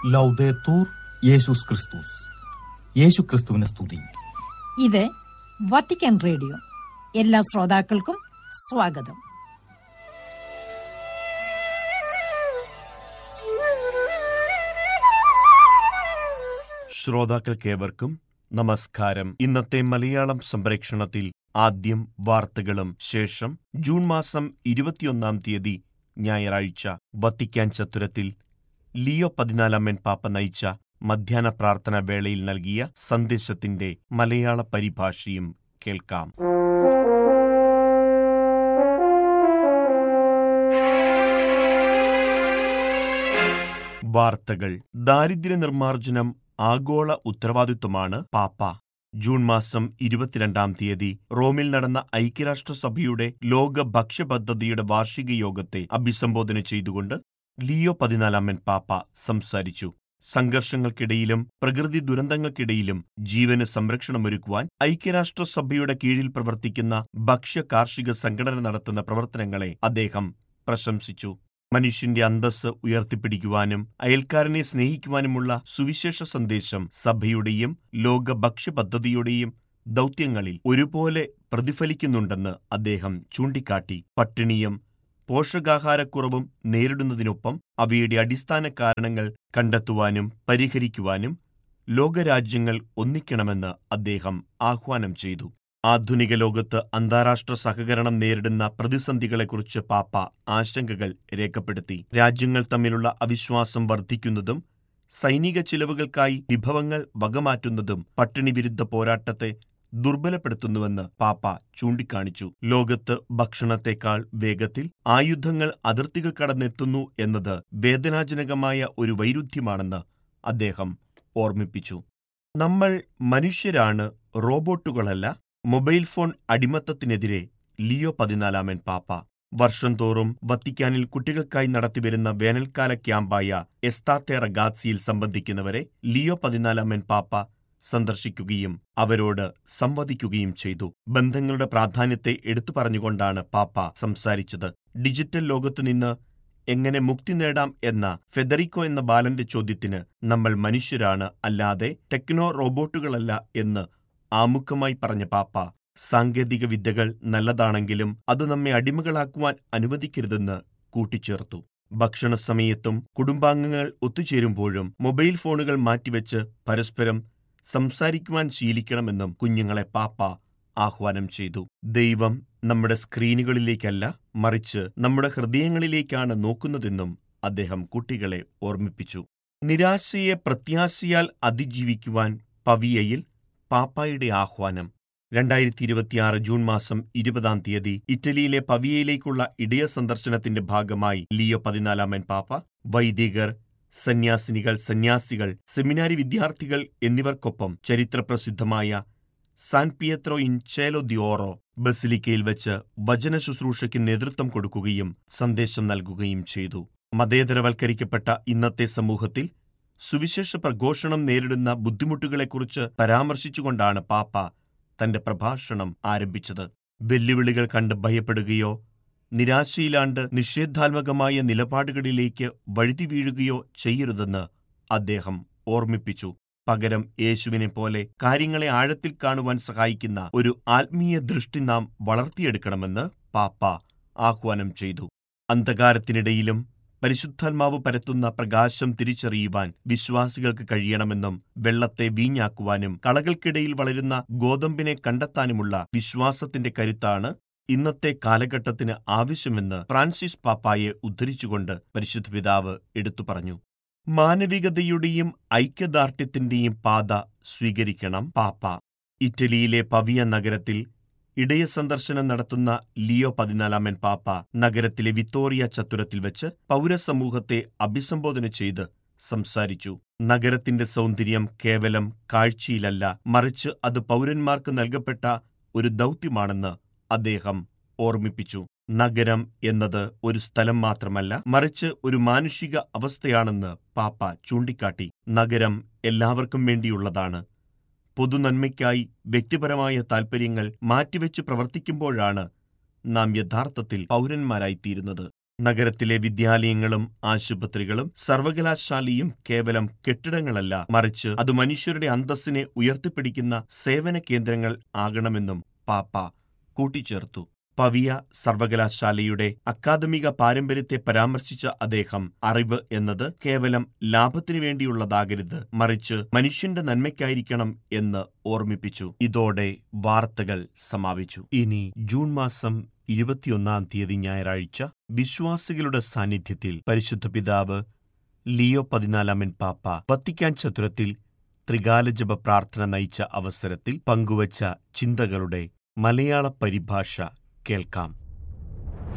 ലൗദേത്തൂർ യേശുസ് ക്രിസ്തുസ് യേശു ക്രിസ്തുവിനെ സ്തുതി ഇത് വത്തിക്കാൻ റേഡിയോ എല്ലാ ശ്രോതാക്കൾക്കും സ്വാഗതം ശ്രോതാക്കൾക്കേവർക്കും നമസ്കാരം ഇന്നത്തെ മലയാളം സംപ്രേക്ഷണത്തിൽ ആദ്യം വാർത്തകളും ശേഷം ജൂൺ മാസം ഇരുപത്തിയൊന്നാം തീയതി ഞായറാഴ്ച വത്തിക്കാൻ ചത്തുരത്തിൽ ലിയോ പതിനാലാമൻ പാപ്പ നയിച്ച മധ്യാഹ്ന പ്രാർത്ഥന വേളയിൽ നൽകിയ സന്ദേശത്തിന്റെ മലയാള പരിഭാഷയും കേൾക്കാം വാർത്തകൾ ദാരിദ്ര്യ നിർമ്മാർജ്ജനം ആഗോള ഉത്തരവാദിത്വമാണ് പാപ്പ ജൂൺ മാസം ഇരുപത്തിരണ്ടാം തീയതി റോമിൽ നടന്ന ഐക്യരാഷ്ട്രസഭയുടെ ലോക ഭക്ഷ്യപദ്ധതിയുടെ വാർഷിക യോഗത്തെ അഭിസംബോധന ചെയ്തുകൊണ്ട് ലിയോ പതിനാലാമൻ പാപ്പ സംസാരിച്ചു സംഘർഷങ്ങൾക്കിടയിലും പ്രകൃതി ദുരന്തങ്ങൾക്കിടയിലും ജീവന് സംരക്ഷണമൊരുക്കുവാൻ ഐക്യരാഷ്ട്രസഭയുടെ കീഴിൽ പ്രവർത്തിക്കുന്ന ഭക്ഷ്യ കാർഷിക സംഘടന നടത്തുന്ന പ്രവർത്തനങ്ങളെ അദ്ദേഹം പ്രശംസിച്ചു മനുഷ്യന്റെ അന്തസ് ഉയർത്തിപ്പിടിക്കുവാനും അയൽക്കാരനെ സ്നേഹിക്കുവാനുമുള്ള സുവിശേഷ സന്ദേശം സഭയുടെയും ലോക ഭക്ഷ്യ പദ്ധതിയുടെയും ദൗത്യങ്ങളിൽ ഒരുപോലെ പ്രതിഫലിക്കുന്നുണ്ടെന്ന് അദ്ദേഹം ചൂണ്ടിക്കാട്ടി പട്ടിണിയും പോഷകാഹാരക്കുറവും നേരിടുന്നതിനൊപ്പം അവയുടെ അടിസ്ഥാന കാരണങ്ങൾ കണ്ടെത്തുവാനും പരിഹരിക്കുവാനും ലോകരാജ്യങ്ങൾ ഒന്നിക്കണമെന്ന് അദ്ദേഹം ആഹ്വാനം ചെയ്തു ആധുനിക ലോകത്ത് അന്താരാഷ്ട്ര സഹകരണം നേരിടുന്ന പ്രതിസന്ധികളെക്കുറിച്ച് പാപ്പ ആശങ്കകൾ രേഖപ്പെടുത്തി രാജ്യങ്ങൾ തമ്മിലുള്ള അവിശ്വാസം വർദ്ധിക്കുന്നതും സൈനിക ചിലവുകൾക്കായി വിഭവങ്ങൾ വകമാറ്റുന്നതും പട്ടിണി വിരുദ്ധ പോരാട്ടത്തെ ദുർബലപ്പെടുത്തുന്നുവെന്ന് പാപ്പ ചൂണ്ടിക്കാണിച്ചു ലോകത്ത് ഭക്ഷണത്തെക്കാൾ വേഗത്തിൽ ആയുധങ്ങൾ അതിർത്തികൾ കടന്നെത്തുന്നു എന്നത് വേദനാജനകമായ ഒരു വൈരുദ്ധ്യമാണെന്ന് അദ്ദേഹം ഓർമ്മിപ്പിച്ചു നമ്മൾ മനുഷ്യരാണ് റോബോട്ടുകളല്ല മൊബൈൽ ഫോൺ അടിമത്തത്തിനെതിരെ ലിയോ പതിനാലാമൻ പാപ്പ വർഷം തോറും വത്തിക്കാനിൽ കുട്ടികൾക്കായി നടത്തിവരുന്ന വേനൽക്കാല ക്യാമ്പായ എസ്താത്തെ റഗാത്സിയിൽ സംബന്ധിക്കുന്നവരെ ലിയോ പതിനാലാമൻ പാപ്പ സന്ദർശിക്കുകയും അവരോട് സംവദിക്കുകയും ചെയ്തു ബന്ധങ്ങളുടെ പ്രാധാന്യത്തെ എടുത്തു പറഞ്ഞുകൊണ്ടാണ് പാപ്പ സംസാരിച്ചത് ഡിജിറ്റൽ ലോകത്തുനിന്ന് എങ്ങനെ മുക്തി നേടാം എന്ന ഫെദറിക്കോ എന്ന ബാലന്റെ ചോദ്യത്തിന് നമ്മൾ മനുഷ്യരാണ് അല്ലാതെ ടെക്നോ റോബോട്ടുകളല്ല എന്ന് ആമുഖമായി പറഞ്ഞ പാപ്പ സാങ്കേതിക വിദ്യകൾ നല്ലതാണെങ്കിലും അത് നമ്മെ അടിമകളാക്കുവാൻ അനുവദിക്കരുതെന്ന് കൂട്ടിച്ചേർത്തു ഭക്ഷണ സമയത്തും കുടുംബാംഗങ്ങൾ ഒത്തുചേരുമ്പോഴും മൊബൈൽ ഫോണുകൾ മാറ്റിവെച്ച് പരസ്പരം സംസാരിക്കുവാൻ ശീലിക്കണമെന്നും കുഞ്ഞുങ്ങളെ പാപ്പ ആഹ്വാനം ചെയ്തു ദൈവം നമ്മുടെ സ്ക്രീനുകളിലേക്കല്ല മറിച്ച് നമ്മുടെ ഹൃദയങ്ങളിലേക്കാണ് നോക്കുന്നതെന്നും അദ്ദേഹം കുട്ടികളെ ഓർമ്മിപ്പിച്ചു നിരാശയെ പ്രത്യാശയാൽ അതിജീവിക്കുവാൻ പവിയയിൽ പാപ്പായുടെ ആഹ്വാനം രണ്ടായിരത്തി ഇരുപത്തിയാറ് ജൂൺ മാസം ഇരുപതാം തീയതി ഇറ്റലിയിലെ പവിയയിലേക്കുള്ള ഇടയ സന്ദർശനത്തിന്റെ ഭാഗമായി ലിയോ പതിനാലാമൻ പാപ്പ വൈദികർ സന്യാസിനികൾ സന്യാസികൾ സെമിനാരി വിദ്യാർത്ഥികൾ എന്നിവർക്കൊപ്പം ചരിത്രപ്രസിദ്ധമായ San Pietro in Cielo di Oro ബസിലിക്കയിൽ വെച്ച് വചന ശുശ്രൂഷയ്ക്ക് നേതൃത്വം കൊടുക്കുകയും സന്ദേശം നൽകുകയും ചെയ്തു മതേതരവൽക്കരിക്കപ്പെട്ട ഇന്നത്തെ സമൂഹത്തിൽ സുവിശേഷ പ്രഘോഷണം നേരിടുന്ന ബുദ്ധിമുട്ടുകളെക്കുറിച്ച് പരാമർശിച്ചുകൊണ്ടാണ് പാപ്പ തന്റെ പ്രഭാഷണം ആരംഭിച്ചത് വെല്ലുവിളികൾ കണ്ട് ഭയപ്പെടുകയോ നിരാശയിലാണ്ട് നിഷേധാത്മകമായ നിലപാടുകളിലേക്ക് വഴുതി വീഴുകയോ ചെയ്യരുതെന്ന് അദ്ദേഹം ഓർമ്മിപ്പിച്ചു പകരം യേശുവിനെ പോലെ കാര്യങ്ങളെ ആഴത്തിൽ കാണുവാൻ സഹായിക്കുന്ന ഒരു ആത്മീയ ദൃഷ്ടി നാം വളർത്തിയെടുക്കണമെന്ന് പാപ്പ ആഹ്വാനം ചെയ്തു അന്ധകാരത്തിനിടയിലും പരിശുദ്ധാത്മാവ് പരത്തുന്ന പ്രകാശം തിരിച്ചറിയുവാൻ വിശ്വാസികൾക്ക് കഴിയണമെന്നും വെള്ളത്തെ വീഞ്ഞാക്കുവാനും കളകൾക്കിടയിൽ വളരുന്ന ഗോതമ്പിനെ കണ്ടെത്താനുമുള്ള വിശ്വാസത്തിന്റെ കരുത്താണ് ഇന്നത്തെ കാലഘട്ടത്തിന് ആവശ്യമെന്ന് ഫ്രാൻസിസ് പാപ്പായെ ഉദ്ധരിച്ചുകൊണ്ട് പരിശുദ്ധ പിതാവ് എടുത്തു പറഞ്ഞു മാനവികതയുടെയും ഐക്യദാർഢ്യത്തിന്റെയും പാത സ്വീകരിക്കണം പാപ്പ ഇറ്റലിയിലെ പവിയ നഗരത്തിൽ ഇടയ സന്ദർശനം നടത്തുന്ന ലിയോ പതിനാലാമൻ പാപ്പ നഗരത്തിലെ വിത്തോറിയ ചത്തുരത്തിൽ വെച്ച് പൗരസമൂഹത്തെ അഭിസംബോധന ചെയ്ത് സംസാരിച്ചു നഗരത്തിന്റെ സൗന്ദര്യം കേവലം കാഴ്ചയിലല്ല മറിച്ച് അത് പൗരന്മാർക്ക് നൽകപ്പെട്ട ഒരു ദൗത്യമാണെന്ന് അദ്ദേഹം ഓർമ്മിപ്പിച്ചു നഗരം എന്നത് ഒരു സ്ഥലം മാത്രമല്ല മറിച്ച് ഒരു മാനുഷിക അവസ്ഥയാണെന്ന് പാപ്പ ചൂണ്ടിക്കാട്ടി നഗരം എല്ലാവർക്കും വേണ്ടിയുള്ളതാണ് പൊതുനന്മയ്ക്കായി വ്യക്തിപരമായ താൽപ്പര്യങ്ങൾ മാറ്റിവെച്ച് പ്രവർത്തിക്കുമ്പോഴാണ് നാം യഥാർത്ഥത്തിൽ പൗരന്മാരായിത്തീരുന്നത് നഗരത്തിലെ വിദ്യാലയങ്ങളും ആശുപത്രികളും സർവകലാശാലയും കേവലം കെട്ടിടങ്ങളല്ല മറിച്ച് അത് മനുഷ്യരുടെ അന്തസ്സിനെ ഉയർത്തിപ്പിടിക്കുന്ന സേവന കേന്ദ്രങ്ങൾ ആകണമെന്നും പാപ്പ കൂട്ടിച്ചേർത്തു പവിയ സർവകലാശാലയുടെ അക്കാദമിക പാരമ്പര്യത്തെ പരാമർശിച്ച അദ്ദേഹം അറിവ് എന്നത് കേവലം ലാഭത്തിനു വേണ്ടിയുള്ളതാകരുത് മറിച്ച് മനുഷ്യന്റെ നന്മയ്ക്കായിരിക്കണം എന്ന് ഓർമ്മിപ്പിച്ചു ഇതോടെ വാർത്തകൾ സമാപിച്ചു ഇനി ജൂൺ മാസം ഇരുപത്തിയൊന്നാം തീയതി ഞായറാഴ്ച വിശ്വാസികളുടെ സാന്നിധ്യത്തിൽ പരിശുദ്ധ പിതാവ് ലിയോ പതിനാലാമൻ പാപ്പ വത്തിക്കാൻ ചതുരത്തിൽ ത്രികാലജപ പ്രാർത്ഥന നയിച്ച അവസരത്തിൽ പങ്കുവച്ച ചിന്തകളുടെ മലയാള പരിഭാഷ കേൾക്കാം